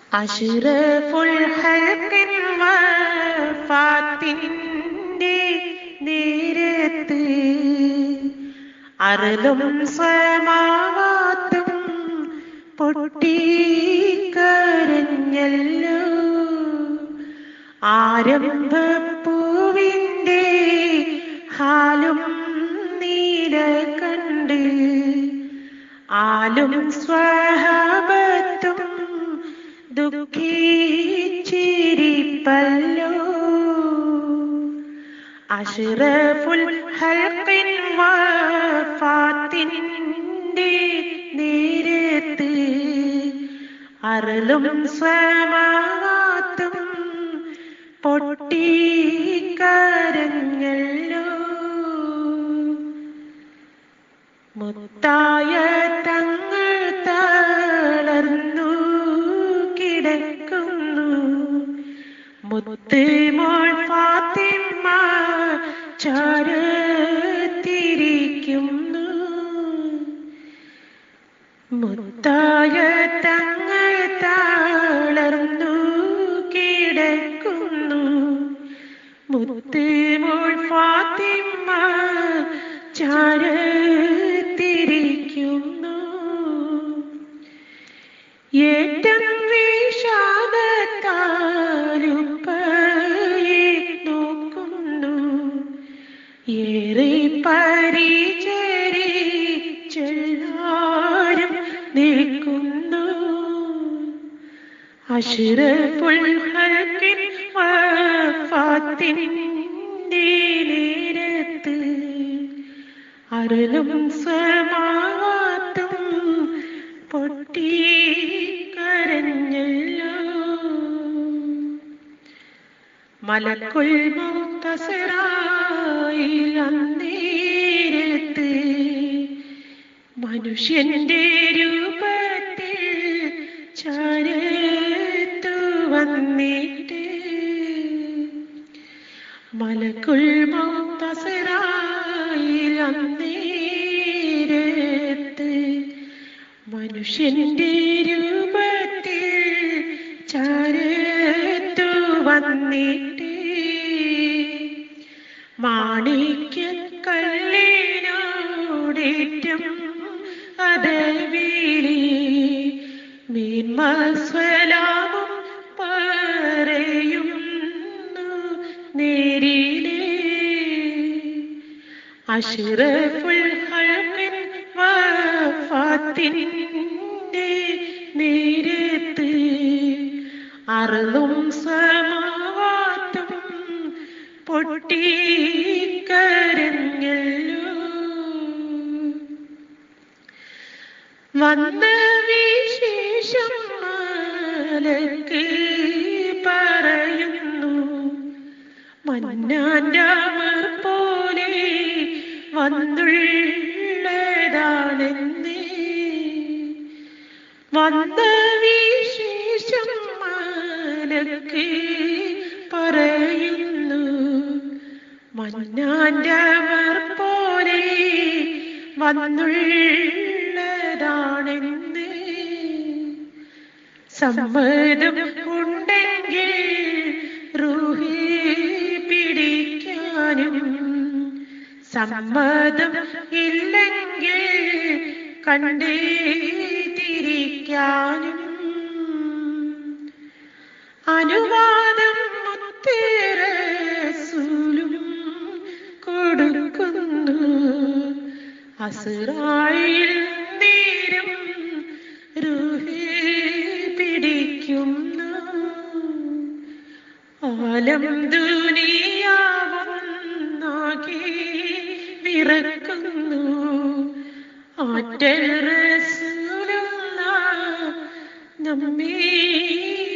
അഷ്റഫുൽ ഹൽക്കിൻ വഫാത്തിൻ്റെ നേരത്ത് അറലും സമാവാത്തും പൊട്ടിക്കരഞ്ഞല്ലോ ആരംഭപ്പൂവിൻ്റെ ഹാലും നീല കണ്ട് ആലും സ്വഹാബത്തും ദുഃഖിച്ചിരിപ്പല്ലോ അഷ്റഫുൽ ഹൽക്കിൻ വഫാത്തിൻ്റെ നേരത്ത് അറലും സമാവാത്തും പൊട്ടിക്കരഞ്ഞല്ലോ മുത്തായ തങ്ങൾ തളർന്നു കിടക്കുന്നു മുത്ത് മോൾ ഫാത്തിമ ചാരത്തിരിക്കുന്നു മുത്തായ തങ്ങൾ തളർന്നു കിടക്കുന്നു മുത്ത് മോൾ ഫാത്തിമ ചാരത്തിരിക്കുന്നു ഏറ്റം വിഷാദത്താലുപ്പയെ നോക്കുന്നു ഏറെ പരിചരിച്ചെല്ലാരും നിൽക്കുന്നു അഷ്റഫുൽ ഹൽക്കിൻ വഫാത്തിൻ്റെ നേരത്ത് അരലും സമാവാത്തും പൊട്ടി കരഞ്ഞല്ലോ മലക്കുൽ മുക്തസറായി അന്നേരത്ത് മനുഷ്യന്റെ രൂപത്തിൽ ചരത്തു വന്നിട്ട് മലക്കുൽ മുക്തസറായി അന്നേരത്ത് മനുഷ്യന്റെ രൂപത്തിൽ ചരത്തു വന്നിട്ട് മാണിക്യ കല്ലിനോടേറ്റം അതവിളി മീൻമസ്വലാമും പറയുന്നു നേരിലേ അഷ്റഫുൽ ഹൽക്കിൻ വഫാത്തിൻ്റെ നേരത്ത് അറുതും സമാവാത്തും പൊട്ടിക്കരഞ്ഞല്ലോ വന്ന വിശേഷം മാലക്ക് പറയുന്നു മന്നാൻ്റവർ പോലെ വന്നുള്ളതാണെന്ന് വന്ന വിശേഷം മാലക്ക് പറയുന്നു മന്നാൻ്റവർ പോലെ വന്നുള്ളതാണെന്ന് സമ്മതം ഉണ്ടെങ്കിൽ റൂഹി പിടിക്കാനും സമ്മതം ഇല്ലെങ്കിൽ കണ്ടേ തിരിക്കാനും അനുവാദം മുത്തേറസൂലും കൊടുക്കുന്നു അസുറായിൽ നേരം റുഹി പിടിക്കുന്നു ആലം ദുനിയാവുന്നാകെ വിറക്കുന്നു ആറ്റൽ റസൂലുള്ള നമ്മെ